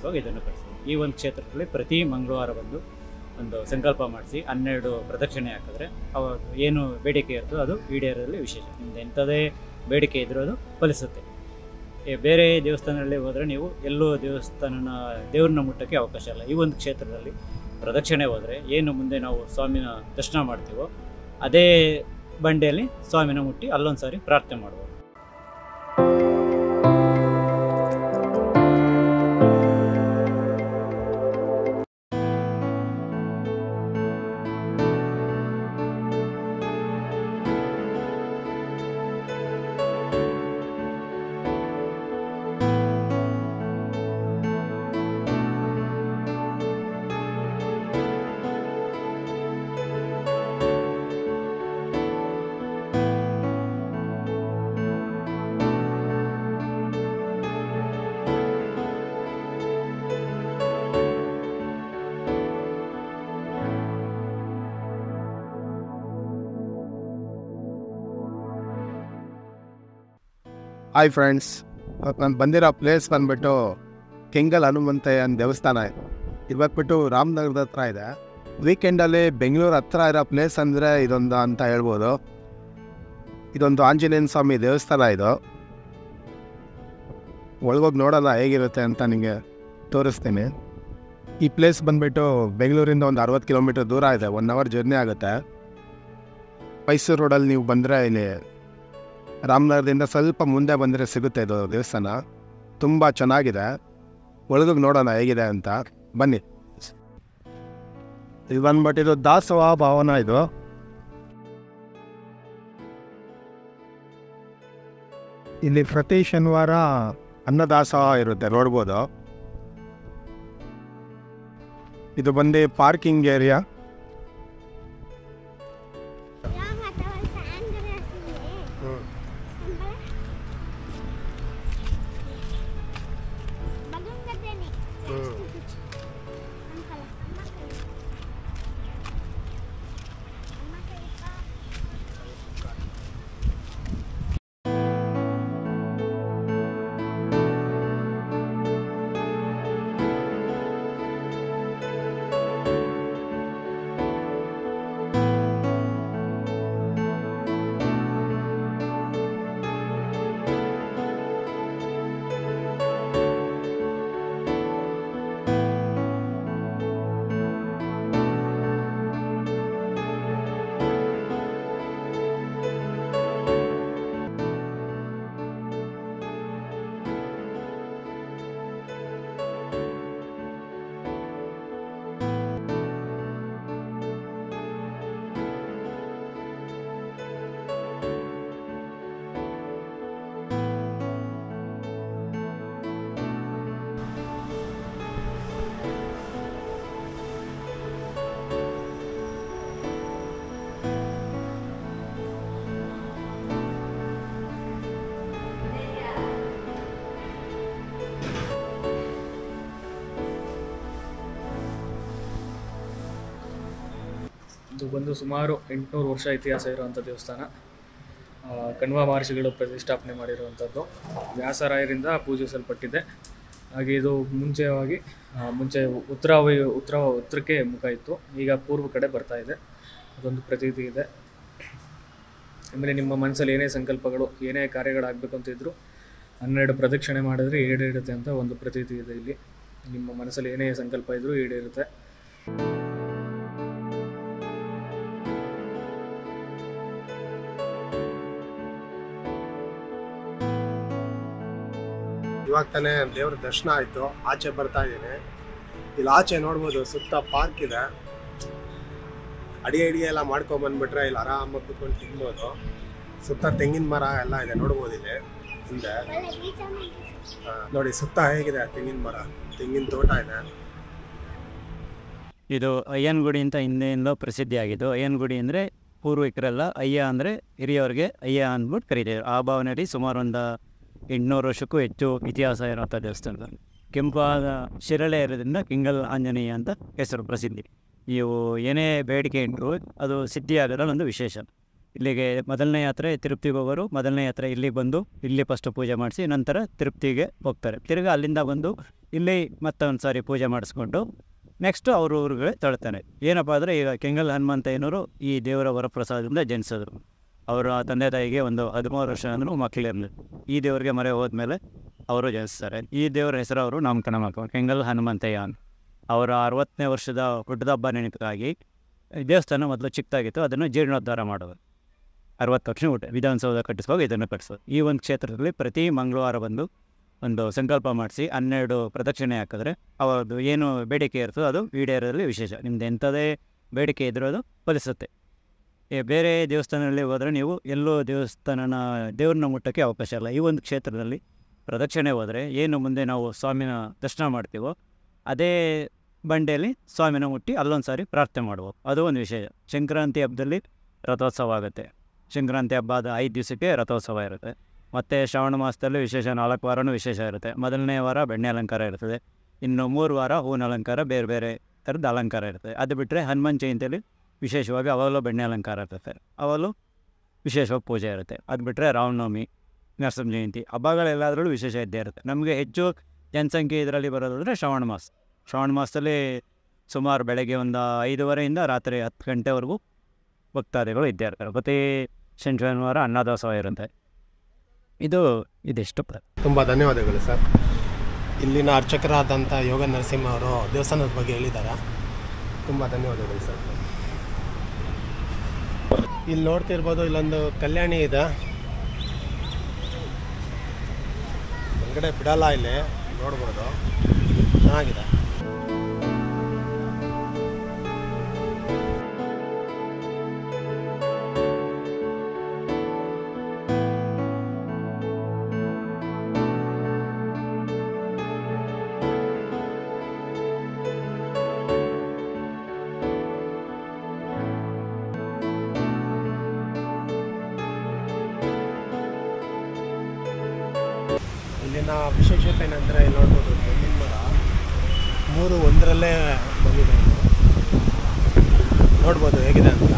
ಸಲುವಾಗಿ ಇದನ್ನು ಕಳಿಸ್ತೀವಿ ಈ ಒಂದು ಕ್ಷೇತ್ರದಲ್ಲಿ ಪ್ರತಿ ಮಂಗಳವಾರ ಬಂದು ಒಂದು ಸಂಕಲ್ಪ ಮಾಡಿಸಿ ಹನ್ನೆರಡು ಪ್ರದಕ್ಷಿಣೆ ಹಾಕಿದ್ರೆ ಅವಾಗ ಏನು ಬೇಡಿಕೆ ಇರ್ತದೋ ಅದು ಈಡೇರೋದ್ರಲ್ಲಿ ವಿಶೇಷ ನಿಮ್ದು ಎಂಥದೇ ಬೇಡಿಕೆ ಇದ್ರೂ ಅದು ಫಲಿಸುತ್ತೆ ಏ, ಬೇರೆ ದೇವಸ್ಥಾನಗಳಲ್ಲಿ ಹೋದರೆ ನೀವು ಎಲ್ಲೂ ದೇವಸ್ಥಾನನ ದೇವ್ರನ್ನ ಮುಟ್ಟಕ್ಕೆ ಅವಕಾಶ ಇಲ್ಲ ಈ ಒಂದು ಕ್ಷೇತ್ರದಲ್ಲಿ ಪ್ರದಕ್ಷಿಣೆ ಹೋದರೆ ಏನು ಮುಂದೆ ನಾವು ಸ್ವಾಮಿನ ದರ್ಶನ ಮಾಡ್ತೀವೋ ಅದೇ ಬಂಡೆಯಲ್ಲಿ ಸ್ವಾಮಿನ ಮುಟ್ಟಿ ಅಲ್ಲೊಂದು ಸಾರಿ ಪ್ರಾರ್ಥನೆ ಮಾಡ್ಬೋದು ಹಾಯ್ ಫ್ರೆಂಡ್ಸ್ ನಾನು ಬಂದಿರೋ ಪ್ಲೇಸ್ ಬಂದ್ಬಿಟ್ಟು ಕೆಂಗಲ್ ಹನುಮಂತಯ್ಯನ ದೇವಸ್ಥಾನ ಇವತ್ಬಿಟ್ಟು ರಾಮನಗರದ ಹತ್ರ ಇದೆ ವೀಕೆಂಡಲ್ಲಿ ಬೆಂಗಳೂರು ಹತ್ರ ಇರೋ ಪ್ಲೇಸ್ ಅಂದರೆ ಇದೊಂದು ಅಂತ ಹೇಳ್ಬೋದು ಇದೊಂದು ಆಂಜನೇಯನ ಸ್ವಾಮಿ ದೇವಸ್ಥಾನ ಇದು ಒಳಗೋಗಿ ನೋಡೋಣ ಹೇಗಿರುತ್ತೆ ಅಂತ ನಿಮಗೆ ತೋರಿಸ್ತೀನಿ ಈ ಪ್ಲೇಸ್ ಬಂದ್ಬಿಟ್ಟು ಬೆಂಗಳೂರಿಂದ ಒಂದು ಅರವತ್ತು ಕಿಲೋಮೀಟರ್ ದೂರ ಇದೆ ಒನ್ ಅವರ್ ಜರ್ನಿ ಆಗುತ್ತೆ ಮೈಸೂರು ರೋಡಲ್ಲಿ ನೀವು ಬಂದರೆ ಇಲ್ಲಿ ರಾಮನಗರದಿಂದ ಸ್ವಲ್ಪ ಮುಂದೆ ಬಂದರೆ ಸಿಗುತ್ತೆ ಇದು ದೇವಸ್ಥಾನ ತುಂಬ ಚೆನ್ನಾಗಿದೆ ಒಳಗೋಗಿ ನೋಡೋಣ ಹೇಗಿದೆ ಅಂತ ಬನ್ನಿ ಇದು ಬಂದ್ಬಿಟ್ಟು ಇದು ದಾಸೋಹ ಭವನ ಇದು ಇಲ್ಲಿ ಪ್ರತಿ ಶನಿವಾರ ಅನ್ನದಾಸೋಹ ಇರುತ್ತೆ ನೋಡ್ಬೋದು ಇದು ಬಂದು parking area Yang ada wasaan dari sini. Sampai. Bagus nggak deh nih? Angkala. Ama kayak ಇದು ಬಂದು ಸುಮಾರು ಎಂಟುನೂರು ವರ್ಷ ಇತಿಹಾಸ ಇರುವಂಥ ದೇವಸ್ಥಾನ ಆ, ಕಣ್ವ ಮಹರ್ಷಿಗಳು ಪ್ರತಿಷ್ಠಾಪನೆ ಮಾಡಿರುವಂಥದ್ದು ವ್ಯಾಸರಾಯರಿಂದ ಪೂಜಿಸಲ್ಪಟ್ಟಿದೆ ಹಾಗೆ ಇದು ಮುಂಚೆವಾಗಿ ಆ, ಮುಂಚೆ ಉತ್ತರ ವೈ- ಉತ್ತರ ಉತ್ತರಕ್ಕೆ ಮುಖ ಇತ್ತು ಈಗ ಪೂರ್ವ ಕಡೆ ಬರ್ತಾ ಇದೆ ಅದೊಂದು ಪ್ರತೀತಿ ಇದೆ ಆಮೇಲೆ ನಿಮ್ಮ ಮನಸ್ಸಲ್ಲಿ ಏನೇ ಸಂಕಲ್ಪಗಳು ಏನೇ ಕಾರ್ಯಗಳಾಗಬೇಕು ಅಂತ ಇದ್ದರೂ ಹನ್ನೆರಡು ಪ್ರದಕ್ಷಿಣೆ ಮಾಡಿದ್ರೆ ಈಡೇರುತ್ತೆ ಅಂತ ಒಂದು ಪ್ರತೀತಿ ಇದೆ ಇಲ್ಲಿ ನಿಮ್ಮ ಮನಸ್ಸಲ್ಲಿ ಏನೇ ಸಂಕಲ್ಪ ಇದ್ದರೂ ಈಡೇರುತ್ತೆ ಇವಾಗ ತಾನೇ ದೇವ್ರ ದರ್ಶನ ಆಯಿತು ಆಚೆ ಬರ್ತಾ ಇದ್ದೀನಿ ಇಲ್ಲಿ ಆಚೆ ನೋಡ್ಬೋದು ಸುತ್ತ ಪಾರ್ಕ್ ಇದೆ ಅಡಿಗೆ ಅಡಿಗೆ ಎಲ್ಲ ಮಾಡ್ಕೊಂಡ್ ಬಂದ್ಬಿಟ್ರೆ ಇಲ್ಲಿ ಆರಾಮಾಗಿ ಕುತ್ಕೊಂಡು ತಿನ್ಬೋದು ಸುತ್ತ ತೆಂಗಿನ ಮರ ಎಲ್ಲ ಇದೆ ನೋಡ್ಬೋದು ಇಲ್ಲಿ ಹಿಂದೆ lagi sama ಆ, ನೋಡಿ ಸುತ್ತ ಹೇಗಿದೆ ತೆಂಗಿನ ಮರ ತೆಂಗಿನ ತೋಟ ಇದೆ ಇದು ಅಯ್ಯನಗುಡಿ ಅಂತ ಹಿಂದೆಯಿಂದಲೂ ಪ್ರಸಿದ್ಧಿಯಾಗಿದ್ದು ಅಯ್ಯನಗುಡಿ ಅಂದರೆ ಪೂರ್ವಿಕರೆಲ್ಲ ಅಯ್ಯ ಅಂದರೆ ಹಿರಿಯವ್ರಿಗೆ ಅಯ್ಯ ಅಂದ್ಬಿಟ್ಟು ಕರೀತಾರೆ ಆ ಭಾವನೆಯಲ್ಲಿ ಸುಮಾರು ಒಂದು ಎಂಟುನೂರು ವರ್ಷಕ್ಕೂ ಹೆಚ್ಚು ಇತಿಹಾಸ ಇರುವಂಥ ದೇವಸ್ಥಾನ ಕೆಂಪಾದ ಶಿರಳೆ ಇರೋದ್ರಿಂದ ಕಿಂಗಲ್ ಆಂಜನೇಯ ಅಂತ ಹೆಸರು ಪ್ರಸಿದ್ಧಿ ಇವು ಏನೇ ಬೇಡಿಕೆ ಇಟ್ಟರು ಅದು ಸಿದ್ಧಿಯಾಗೋದ್ರಲ್ಲಿ ಒಂದು ವಿಶೇಷ ಇಲ್ಲಿಗೆ ಮೊದಲನೇ ಯಾತ್ರೆ ತಿರುಪ್ತಿಗೆ ಹೋಗೋರು ಮೊದಲನೇ ಯಾತ್ರೆ ಇಲ್ಲಿಗೆ ಬಂದು ಇಲ್ಲಿ ಫಸ್ಟ್ ಪೂಜೆ ಮಾಡಿಸಿ ನಂತರ ತಿರುಪ್ತಿಗೆ ಹೋಗ್ತಾರೆ ತಿರ್ಗಿ ಅಲ್ಲಿಂದ ಬಂದು ಇಲ್ಲಿ ಮತ್ತೊಂದು ಸಾರಿ ಪೂಜೆ ಮಾಡಿಸ್ಕೊಂಡು ನೆಕ್ಸ್ಟು ಅವ್ರ ಊರುಗಳೇ ತಳ್ತಾನೆ ಏನಪ್ಪ ಅಂದರೆ ಈಗ ಕೆಂಗಲ್ ಹನುಮಂತಯ್ಯನವರು ಈ ದೇವರ ವರಪ್ರಸಾದದಿಂದ ಜನಿಸಿದ್ರು ಅವರ ತಂದೆ ತಾಯಿಗೆ ಒಂದು ಹದಿಮೂರು ವರ್ಷ ಅಂದರೂ ಮಕ್ಕಳಿರಲಿ ಈ ದೇವರಿಗೆ ಮರೆ ಹೋದ್ಮೇಲೆ ಅವರು ಜನಿಸ್ತಾರೆ ಈ ದೇವರ ಹೆಸರು ಅವರು ನಾಮಕರಣ ಮಾಡ್ಕೊಂಡು ಕೆಂಗಲ್ ಹನುಮಂತಯ್ಯ ಅಂತ ಅವರ ಅರವತ್ತನೇ ವರ್ಷದ ಹುಟ್ಟದಬ್ಬ ನೆನಪಿಗಾಗಿ ಈ ದೇವಸ್ಥಾನ ಮೊದಲು ಚಿಕ್ಕದಾಗಿತ್ತು ಅದನ್ನು ಜೀರ್ಣೋದ್ಧಾರ ಮಾಡೋದು ಅರವತ್ತು ವರ್ಷ ಊಟ ವಿಧಾನಸೌಧ ಕಟ್ಟಿಸುವಾಗ ಇದನ್ನು ಕಟ್ಟಿಸೋದು ಈ ಒಂದು ಕ್ಷೇತ್ರದಲ್ಲಿ ಪ್ರತಿ ಮಂಗಳವಾರ ಬಂದು ಒಂದು ಸಂಕಲ್ಪ ಮಾಡಿಸಿ ಹನ್ನೆರಡು ಪ್ರದಕ್ಷಿಣೆ ಹಾಕಿದ್ರೆ ಅವರದ್ದು ಏನು ಬೇಡಿಕೆ ಇರ್ತದೋ ಅದು ಈಡೇರೋದ್ರಲ್ಲಿ ವಿಶೇಷ ನಿಮ್ದು ಎಂಥದೇ ಬೇಡಿಕೆ ಇದ್ರೂ ಅದು ಫಲಿಸುತ್ತೆ ಏ ಬೇರೆ ದೇವಸ್ಥಾನದಲ್ಲಿ ಹೋದರೆ ನೀವು ಎಲ್ಲೋ ದೇವಸ್ಥಾನನ ದೇವ್ರನ್ನ ಮುಟ್ಟೋಕ್ಕೆ ಅವಕಾಶ ಇಲ್ಲ ಈ ಒಂದು ಕ್ಷೇತ್ರದಲ್ಲಿ ಪ್ರದಕ್ಷಿಣೆ ಹೋದರೆ ಏನು ಮುಂದೆ ನಾವು ಸ್ವಾಮಿನ ದರ್ಶನ ಮಾಡ್ತೀವೋ ಅದೇ ಬಂಡೆಯಲ್ಲಿ ಸ್ವಾಮಿನ ಮುಟ್ಟಿ ಅಲ್ಲೊಂದು ಸಾರಿ ಪ್ರಾರ್ಥನೆ ಮಾಡ್ಬೋದು ಅದು ಒಂದು ವಿಶೇಷ ಸಂಕ್ರಾಂತಿ ಹಬ್ಬದಲ್ಲಿ ರಥೋತ್ಸವ ಆಗುತ್ತೆ ಸಂಕ್ರಾಂತಿ ಹಬ್ಬದ ಐದು ದಿವಸಕ್ಕೆ ರಥೋತ್ಸವ ಇರುತ್ತೆ ಮತ್ತು ಶ್ರಾವಣ ಮಾಸದಲ್ಲಿ ವಿಶೇಷ ನಾಲ್ಕು ವಾರನೂ ವಿಶೇಷ ಇರುತ್ತೆ ಮೊದಲನೇ ವಾರ ಬೆಣ್ಣೆ ಅಲಂಕಾರ ಇರ್ತದೆ ಇನ್ನು ಮೂರು ವಾರ ಹೂವಿನ ಅಲಂಕಾರ ಬೇರೆ ಬೇರೆ ಥರದ ಅಲಂಕಾರ ಇರ್ತದೆ ಅದು ಬಿಟ್ಟರೆ ಹನುಮಾನ್ ಜಯಂತಿಯಲ್ಲಿ ವಿಶೇಷವಾಗಿ ಅವಲು ಬೆಣ್ಣೆ ಅಲಂಕಾರ ಇರ್ತದೆ ಅವಲು ವಿಶೇಷವಾಗಿ ಪೂಜೆ ಇರುತ್ತೆ ಅದು ಬಿಟ್ಟರೆ ರಾಮನವಮಿ ನರಸಿಂಹ ಜಯಂತಿ ಹಬ್ಬಗಳೆಲ್ಲದರಲ್ಲೂ ವಿಶೇಷ ಇದ್ದೇ ಇರುತ್ತೆ ನಮಗೆ ಹೆಚ್ಚು ಜನಸಂಖ್ಯೆ ಇದರಲ್ಲಿ ಬರೋದಂದರೆ ಶ್ರಾವಣ ಮಾಸ ಶ್ರಾವಣ ಮಾಸದಲ್ಲಿ ಸುಮಾರು ಬೆಳಗ್ಗೆ ಒಂದು ಐದುವರೆಯಿಂದ ರಾತ್ರಿ ಹತ್ತು ಗಂಟೆವರೆಗೂ ಭಕ್ತಾದಿಗಳು ಇದ್ದೇ ಇರ್ತಾರೆ ಪ್ರತಿ ಶನಿ ಶನಿವಾರ ಅನ್ನದಾಸೋಹ ಇರುತ್ತೆ ಇದು ಇದಿಷ್ಟು ಪ್ರ ತುಂಬ ಧನ್ಯವಾದಗಳು ಸರ್ ಇಲ್ಲಿನ ಅರ್ಚಕರಾದಂಥ ಯೋಗ ನರಸಿಂಹ ಅವರು ದೇವಸ್ಥಾನದ ಬಗ್ಗೆ ಹೇಳಿದ್ದಾರೆ ತುಂಬ ಧನ್ಯವಾದಗಳು ಸರ್ ಇಲ್ಲಿ ನೋಡ್ತಿರ್ಬೋದು ಇಲ್ಲೊಂದು ಕಲ್ಯಾಣಿ ಇದೆ ಹೊರಗಡೆ ಬಿಡಲ್ಲ ಇಲ್ಲಿ ನೋಡ್ಬೋದು ಚೆನ್ನಾಗಿದೆ ಇಲ್ಲಿನ ವಿಶೇಷತೆ ಏನಂದರೆ ಇಲ್ಲಿ ನೋಡ್ಬೋದು ತೆಂಗಿನ ಮರ ಮೂರು ಒಂದರಲ್ಲೇ ಬಂದಿದೆ ಇದು. ನೋಡ್ಬೋದು ಹೇಗಿದೆ ಅಂತ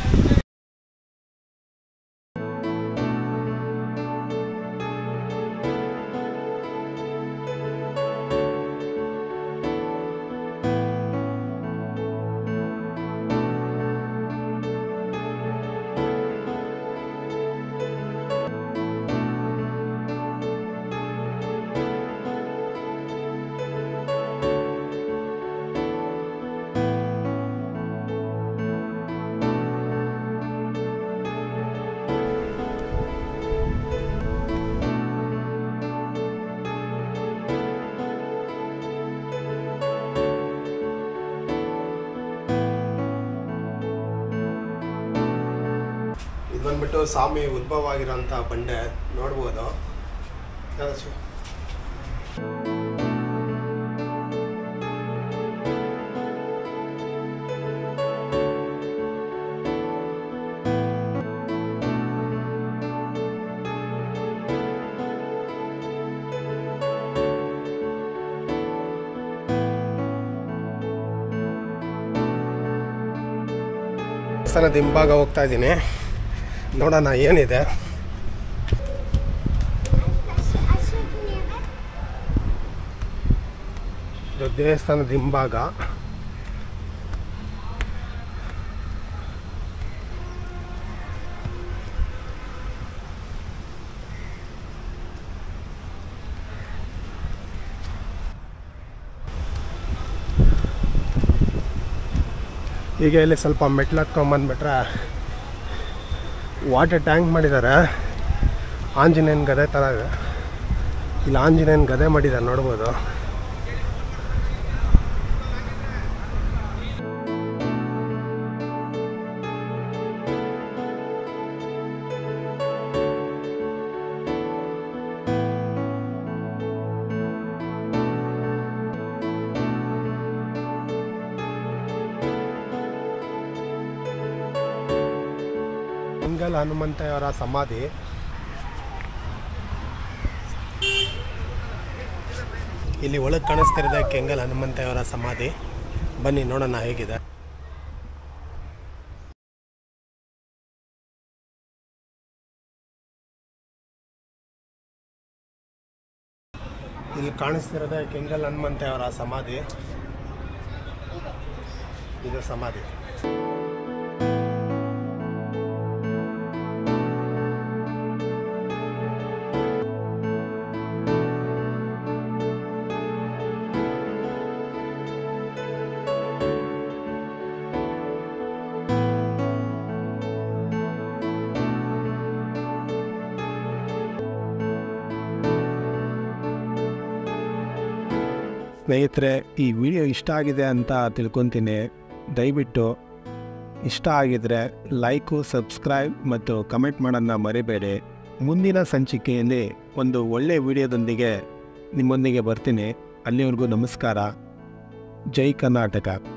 ಇದು ಬಂದ್ಬಿಟ್ಟು ಸ್ವಾಮಿ ಉದ್ಭವ ಆಗಿರೋಂಥ ಬಂಡೆ ನೋಡ್ಬೋದು ಯಾವ್ದು ಸು- ದೇವಸ್ಥಾನದ ಹಿಂಭಾಗ ಹೋಗ್ತಾ ಇದ್ದೀನಿ ನೋಡೋಣ ಏನಿದೆ ಇದು ದೇವಸ್ಥಾನದ ಹಿಂಭಾಗ ಈಗ ಇಲ್ಲಿ ಸ್ವಲ್ಪ ಮೆಟ್ಲು ಹತ್ಕೊಂಬಂದ್ಬಿಟ್ರೆ ವಾಟರ್ ಟ್ಯಾಂಕ್ ಮಾಡಿದ್ದಾರೆ ಆಂಜನೇಯನ ಗದೆ ಥರ ಇದೆ ಇಲ್ಲಿ ಆಂಜನೇಯನ ಗದೆ ಮಾಡಿದ್ದಾರೆ ನೋಡ್ಬೋದು ಸಿಂಗಲ್ ಹನುಮಂತಯವರ ಸಮಾಧಿ ಇಲ್ಲಿ ಒಳಗೆ ಕಾಣಿಸ್ತಿರೋದೇ ಕೆಂಗಲ್ ಹನುಮಂತಯವರ ಸಮಾಧಿ ಬನ್ನಿ ನೋಡೋಣ ಹೇಗಿದೆ ಇಲ್ಲಿ ಕಾಣಿಸ್ತಿರೋದೇ ಕೆಂಗಲ್ ಹನುಮಂತೆ ಅವರ ಸಮಾಧಿ ಇದು ಸಮಾಧಿ ಸ್ನೇಹಿತರೆ ಈ ವಿಡಿಯೋ ಇಷ್ಟ ಆಗಿದೆ ಅಂತ ತಿಳ್ಕೊತೀನಿ ದಯವಿಟ್ಟು ಇಷ್ಟ ಆಗಿದರೆ ಲೈಕು ಸಬ್ಸ್ಕ್ರೈಬ್ ಮತ್ತು ಕಮೆಂಟ್ ಮಾಡೋನ್ನ ಮರಿಬೇಡಿ ಮುಂದಿನ ಸಂಚಿಕೆಯಲ್ಲಿ ಒಂದು ಒಳ್ಳೆಯ ವಿಡಿಯೋದೊಂದಿಗೆ ನಿಮ್ಮೊಂದಿಗೆ ಬರ್ತೀನಿ ಅಲ್ಲಿವರೆಗೂ ನಮಸ್ಕಾರ ಜೈ ಕರ್ನಾಟಕ